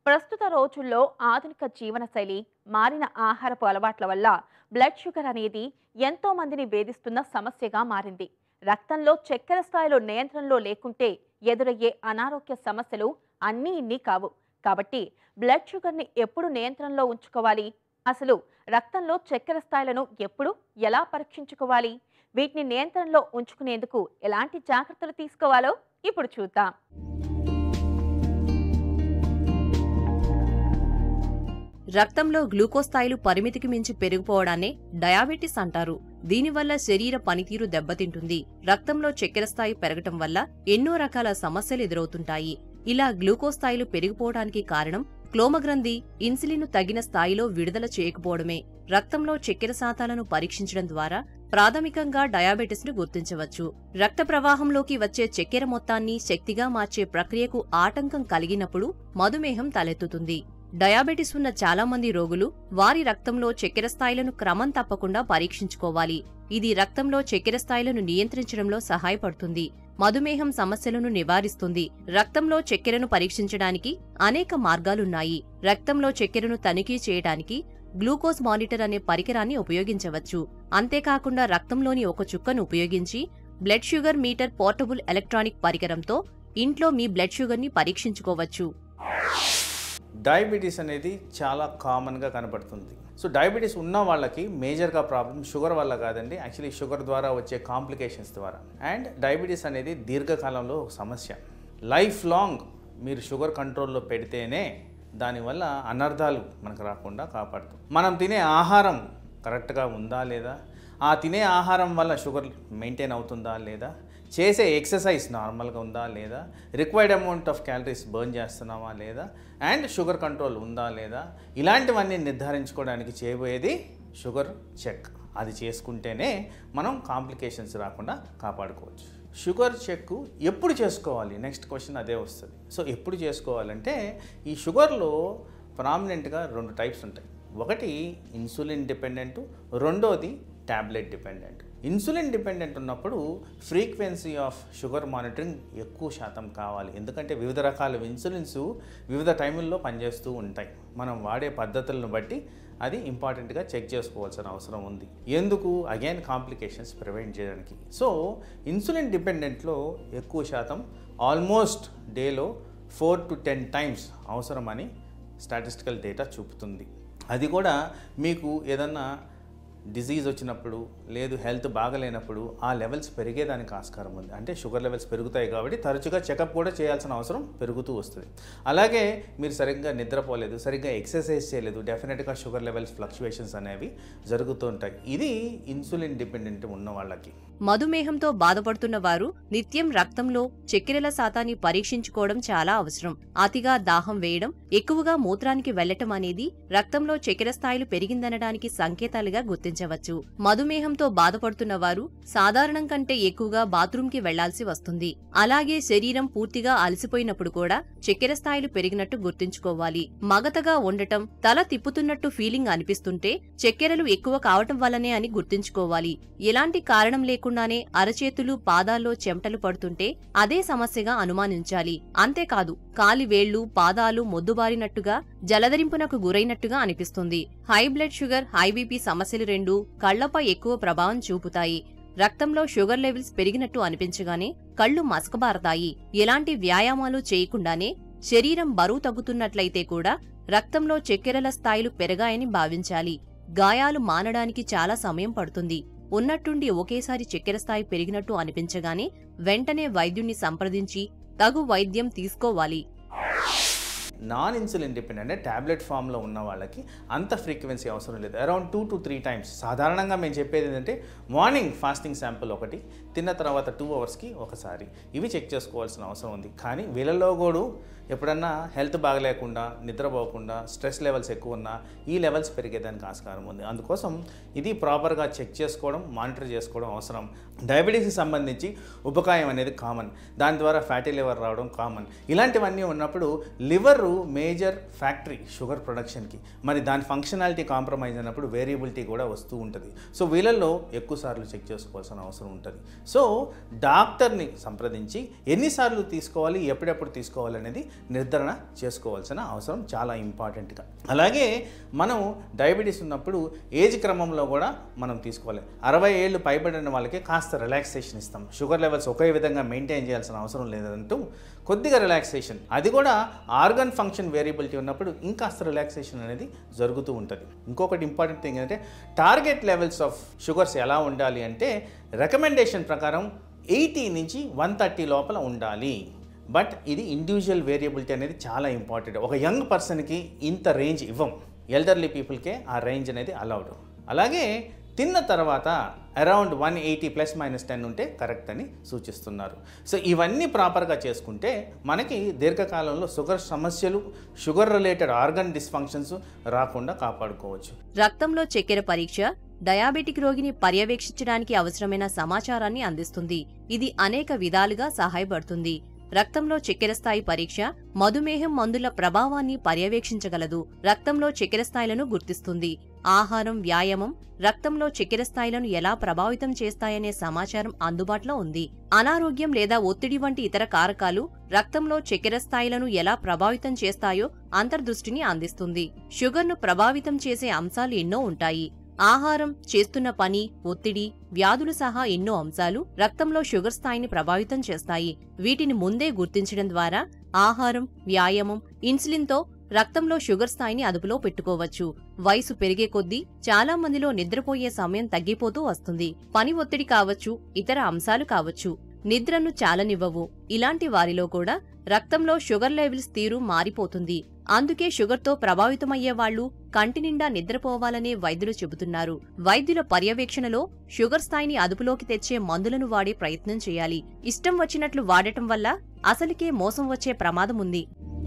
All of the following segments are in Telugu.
ప్రస్తుత రోజుల్లో ఆధునిక జీవనశైలి మారిన ఆహారపు అలవాట్ల వల్ల బ్లడ్ షుగర్ అనేది ఎంతో మందిని వేధిస్తున్న సమస్యగా మారింది రక్తంలో చక్కెర స్థాయిలో నియంత్రణలో లేకుంటే ఎదురయ్యే అనారోగ్య సమస్యలు అన్నీ ఇన్ని కావు కాబట్టి బ్లడ్ షుగర్ని ఎప్పుడు నియంత్రణలో ఉంచుకోవాలి అసలు రక్తంలో చక్కెర స్థాయిలను ఎప్పుడు ఎలా పరీక్షించుకోవాలి వీటిని నియంత్రణలో ఉంచుకునేందుకు ఎలాంటి జాగ్రత్తలు తీసుకోవాలో ఇప్పుడు చూద్దాం రక్తంలో గ్లూకోజ్ స్థాయిలు పరిమితికి మించి పెరిగిపోవడాన్నే డయాబెటిస్ అంటారు దీనివల్ల శరీర పనితీరు దెబ్బతింటుంది రక్తంలో చక్కెర స్థాయి పెరగటం వల్ల ఎన్నో రకాల సమస్యలు ఎదురవుతుంటాయి ఇలా గ్లూకోజ్ స్థాయిలు పెరిగిపోవడానికి కారణం క్లోమగ్రంథి ఇన్సులిన్ తగిన స్థాయిలో విడుదల చేయకపోవడమే రక్తంలో చక్కెర శాతాలను పరీక్షించడం ద్వారా ప్రాథమికంగా డయాబెటిస్ ను గుర్తించవచ్చు రక్త ప్రవాహంలోకి వచ్చే చక్కెర మొత్తాన్ని శక్తిగా మార్చే ప్రక్రియకు ఆటంకం కలిగినప్పుడు మధుమేహం తలెత్తుతుంది డయాబెటిస్ ఉన్న చాలా మంది రోగులు వారి రక్తంలో చక్కెర స్థాయిలను క్రమం తప్పకుండా పరీక్షించుకోవాలి ఇది రక్తంలో చక్కెర స్థాయిలను నియంత్రించడంలో సహాయపడుతుంది మధుమేహం సమస్యలను నివారిస్తుంది రక్తంలో చక్కెరను పరీక్షించడానికి అనేక మార్గాలున్నాయి రక్తంలో చక్కెరను తనిఖీ చేయడానికి గ్లూకోజ్ మానిటర్ అనే పరికరాన్ని ఉపయోగించవచ్చు అంతేకాకుండా రక్తంలోని ఒక చుక్కను ఉపయోగించి blood sugar meter portable electronic పరికరంతో ఇంట్లో మీ బ్లడ్ షుగర్ని పరీక్షించుకోవచ్చు డయాబెటీస్ అనేది చాలా కామన్గా కనపడుతుంది సో డయాబెటీస్ ఉన్న వాళ్ళకి మేజర్గా ప్రాబ్లం షుగర్ వల్ల కాదండి యాక్చువల్లీ షుగర్ ద్వారా వచ్చే కాంప్లికేషన్స్ ద్వారా అండ్ డయాబెటీస్ అనేది దీర్ఘకాలంలో ఒక సమస్య లైఫ్ లాంగ్ మీరు షుగర్ కంట్రోల్లో పెడితేనే దానివల్ల అనర్థాలు మనకు రాకుండా కాపాడుతుంది మనం తినే ఆహారం కరెక్ట్గా ఉందా లేదా ఆ తినే ఆహారం వల్ల షుగర్ మెయింటైన్ అవుతుందా లేదా చేసే ఎక్సర్సైజ్ నార్మల్గా ఉందా లేదా required amount of calories burn చేస్తున్నామా లేదా అండ్ షుగర్ కంట్రోల్ ఉందా లేదా ఇలాంటివన్నీ నిర్ధారించుకోవడానికి చేయబోయేది షుగర్ చెక్ అది చేసుకుంటేనే మనం కాంప్లికేషన్స్ రాకుండా కాపాడుకోవచ్చు షుగర్ చెక్ ఎప్పుడు చేసుకోవాలి నెక్స్ట్ క్వశ్చన్ అదే వస్తుంది సో ఎప్పుడు చేసుకోవాలంటే ఈ షుగర్లో ప్రామినెంట్గా రెండు టైప్స్ ఉంటాయి ఒకటి ఇన్సులిన్ డిపెండెంట్ రెండోది ట్యాబ్లెట్ డిపెండెంట్ ఇన్సులిన్ డిపెండెంట్ ఉన్నప్పుడు ఫ్రీక్వెన్సీ ఆఫ్ షుగర్ మానిటరింగ్ ఎక్కువ శాతం కావాలి ఎందుకంటే వివిధ రకాల ఇన్సులిన్స్ వివిధ టైముల్లో పనిచేస్తూ ఉంటాయి మనం వాడే పద్ధతులను బట్టి అది ఇంపార్టెంట్గా చెక్ చేసుకోవాల్సిన అవసరం ఉంది ఎందుకు అగైన్ కాంప్లికేషన్స్ ప్రివెంట్ చేయడానికి సో ఇన్సులిన్ డిపెండెంట్లో ఎక్కువ శాతం ఆల్మోస్ట్ డేలో ఫోర్ టు టెన్ టైమ్స్ అవసరమని స్టాటిస్టికల్ డేటా చూపుతుంది అది కూడా మీకు ఏదన్నా డిజీజ్ వచ్చినప్పుడు లేదు హెల్త్ బాగలేనప్పుడు ఆ లెవెల్స్ పెరిగేదానికి ఆస్కారం ఉంది అంటే షుగర్ లెవెల్స్ పెరుగుతాయి కాబట్టి తరచుగా చెకప్ కూడా చేయాల్సిన అవసరం పెరుగుతూ వస్తుంది అలాగే మీరు సరిగ్గా నిద్రపోలేదు సరిగ్గా ఎక్సర్సైజ్ చేయలేదు డెఫినెట్గా షుగర్ లెవెల్స్ ఫ్లక్చువేషన్స్ అనేవి జరుగుతూ ఉంటాయి ఇది ఇన్సులిన్ డిపెండెంట్ ఉన్న వాళ్ళకి మధుమేహంతో బాధపడుతున్న వారు నిత్యం రక్తంలో చక్కెరల శాతాన్ని పరీక్షించుకోవడం చాలా అవసరం అతిగా దాహం వేయడం ఎక్కువగా మూత్రానికి వెళ్లటం అనేది రక్తంలో చక్కెర స్థాయిలు పెరిగిందనడానికి సంకేతాలుగా గుర్తించవచ్చు మధుమేహంతో బాధపడుతున్న వారు సాధారణం కంటే ఎక్కువగా బాత్రూంకి వెళ్లాల్సి వస్తుంది అలాగే శరీరం పూర్తిగా అలసిపోయినప్పుడు కూడా చక్కెర స్థాయిలు పెరిగినట్టు గుర్తుంచుకోవాలి మగతగా ఉండటం తల తిప్పుతున్నట్టు ఫీలింగ్ అనిపిస్తుంటే చక్కెరలు ఎక్కువ కావటం వల్లనే అని గుర్తుంచుకోవాలి ఎలాంటి కారణం లేకుండానే అరచేతులు పాదాల్లో చెమటలు పడుతుంటే అదే సమస్యగా అనుమానించాలి అంతేకాదు కాలి వేళ్లు పాదాలు మొద్దుబారినట్టుగా జలధరింపునకు గురైనట్టుగా అనిపిస్తుంది high blood sugar high BP సమస్యలు రెండు కళ్లపై ఎక్కువ ప్రభావం చూపుతాయి రక్తంలో షుగర్ లెవెల్స్ పెరిగినట్టు అనిపించగానే కళ్ళు మసకబారతాయి ఎలాంటి వ్యాయామాలు చేయకుండానే శరీరం బరువు తగ్గుతున్నట్లయితే కూడా రక్తంలో చక్కెరల స్థాయిలు పెరగాయని భావించాలి గాయాలు మానడానికి చాలా సమయం పడుతుంది ఉన్నట్టుండి ఒకేసారి చక్కెర స్థాయి పెరిగినట్టు అనిపించగానే వెంటనే వైద్యుణ్ణి సంప్రదించి తగు వైద్యం తీసుకోవాలి నాన్ ఇన్సులిన్ డిపెండెంట్ అంటే ట్యాబ్లెట్ ఫామ్లో ఉన్న వాళ్ళకి అంత ఫ్రీక్వెన్సీ అవసరం లేదు around two to three times సాధారణంగా మేము చెప్పేది ఏంటంటే మార్నింగ్ ఫాస్టింగ్ శాంపుల్ ఒకటి తిన్న తర్వాత టూ అవర్స్కి ఒకసారి ఇవి చెక్ చేసుకోవాల్సిన అవసరం ఉంది కానీ వీళ్ళలో కూడా ఎప్పుడన్నా హెల్త్ బాగలేకుండా నిద్రపోకుండా స్ట్రెస్ లెవెల్స్ ఎక్కువ ఉన్నా ఈ లెవెల్స్ పెరిగేదానికి ఆస్కారం ఉంది అందుకోసం ఇది ప్రాపర్గా చెక్ చేసుకోవడం మానిటర్ చేసుకోవడం అవసరం డయాబెటీస్కి సంబంధించి ఉపకాయం అనేది కామన్ దాని ద్వారా ఫ్యాటీ లివర్ రావడం కామన్ ఇలాంటివన్నీ ఉన్నప్పుడు liver liver major factory sugar ప్రొడక్షన్కి మరి దాని ఫంక్షనాలిటీ కాంప్రమైజ్ అయినప్పుడు వేరియబిలిటీ కూడా వస్తూ ఉంటుంది సో వీళ్ళల్లో ఎక్కువ సార్లు చెక్ చేసుకోవాల్సిన అవసరం ఉంటుంది సో డాక్టర్ని సంప్రదించి ఎన్నిసార్లు తీసుకోవాలి ఎప్పుడెప్పుడు తీసుకోవాలి అనేది నిర్ధారణ చేసుకోవాల్సిన అవసరం చాలా ఇంపార్టెంట్గా అలాగే మనం డయాబెటీస్ ఉన్నప్పుడు ఏజ్ క్రమంలో కూడా మనం తీసుకోవాలి అరవై ఏళ్ళు పైబడిన వాళ్ళకి కాస్త రిలాక్సేషన్ ఇస్తాం షుగర్ లెవెల్స్ ఒకే విధంగా మెయింటైన్ చేయాల్సిన అవసరం లేదంటూ కొద్దిగా రిలాక్సేషన్ అది కూడా ఆర్గన్ ఫంక్షన్ వేరియబిలిటీ ఉన్నప్పుడు ఇంకాస్త రిలాక్సేషన్ అనేది జరుగుతూ ఉంటుంది ఇంకొకటి ఇంపార్టెంట్ థింగ్ ఏంటంటే టార్గెట్ లెవెల్స్ ఆఫ్ షుగర్స్ ఎలా ఉండాలి అంటే రికమెండేషన్ ప్రకారం ఎయిటీ నుంచి వన్ థర్టీ లోపల ఉండాలి బట్ ఇది ఇండివిజువల్ వేరియబిలిటీ అనేది చాలా ఇంపార్టెంట్ ఒక యంగ్ పర్సన్కి ఇంత రేంజ్ ఇవ్వం ఎల్డర్లీ పీపుల్కే ఆ రేంజ్ అనేది అలౌడ్ అలాగే తిన్న తర్వాత around one eighty plus minus ten ఉంటే కరెక్ట్ అని సూచిస్తున్నారు సో ఇవన్నీ ప్రాపర్గా చేసుకుంటే మనకి దీర్ఘకాలంలో షుగర్ సమస్యలు షుగర్ రిలేటెడ్ ఆర్గన్ డిస్ఫంక్షన్స్ రాకుండా కాపాడుకోవచ్చు రక్తంలో చక్కెర పరీక్ష డయాబెటిక్ రోగిని పర్యవేక్షించడానికి అవసరమైన సమాచారాన్ని అందిస్తుంది ఇది అనేక విధాలుగా సహాయపడుతుంది రక్తంలో చక్కెర స్థాయి పరీక్ష మధుమేహం మందుల ప్రభావాన్ని పర్యవేక్షించగలదు రక్తంలో చక్కెర స్థాయిలను గుర్తిస్తుంది ఆహారం వ్యాయామం రక్తంలో చక్కెర స్థాయిలను ఎలా ప్రభావితం చేస్తాయనే సమాచారం అందుబాటులో ఉంది అనారోగ్యం లేదా ఒత్తిడి వంటి ఇతర కారకాలు రక్తంలో చక్కెర స్థాయిలను ఎలా ప్రభావితం చేస్తాయో అంతర్దృష్టిని అందిస్తుంది షుగర్ను ప్రభావితం చేసే అంశాలు ఎన్నో ఉంటాయి ఆహారం చేస్తున్న పని ఒత్తిడి వ్యాధులు సహా ఎన్నో అంశాలు రక్తంలో షుగర్ స్థాయిని ప్రభావితం చేస్తాయి వీటిని ముందే గుర్తించడం ద్వారా ఆహారం వ్యాయామం ఇన్సులిన్తో రక్తంలో షుగర్ స్థాయిని అదుపులో పెట్టుకోవచ్చు వయసు పెరిగే కొద్దీ చాలా మందిలో నిద్రపోయే సమయం తగ్గిపోతూ వస్తుంది పని ఒత్తిడి కావచ్చు ఇతర అంశాలు కావచ్చు నిద్రను చాలనివ్వవు ఇలాంటి వారిలో కూడా రక్తంలో షుగర్ లెవెల్స్ తీరు మారిపోతుంది అందుకే షుగర్తో ప్రభావితమయ్యే వాళ్ళు కంటి నిండా నిద్రపోవాలనే వైద్యులు చెబుతున్నారు వైద్యుల పర్యవేక్షణలో షుగర్ స్థాయిని అదుపులోకి తెచ్చే మందులను వాడే ప్రయత్నం చేయాలి ఇష్టం వచ్చినట్లు వాడటం వల్ల అసలుకే మోసం వచ్చే ప్రమాదం ఉంది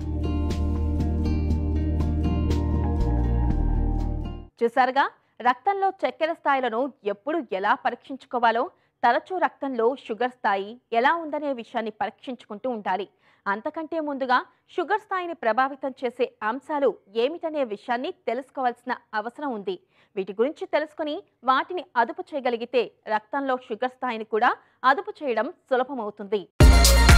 చూసారుగా రక్తంలో చక్కెర స్థాయిలను ఎప్పుడు ఎలా పరీక్షించుకోవాలో తరచూ రక్తంలో షుగర్ స్థాయి ఎలా ఉందనే విషయాన్ని పరీక్షించుకుంటూ ఉండాలి అంతకంటే ముందుగా షుగర్ స్థాయిని ప్రభావితం చేసే అంశాలు ఏమిటనే విషయాన్ని తెలుసుకోవాల్సిన అవసరం ఉంది వీటి గురించి తెలుసుకొని వాటిని అదుపు చేయగలిగితే రక్తంలో షుగర్ స్థాయిని కూడా అదుపు చేయడం సులభమవుతుంది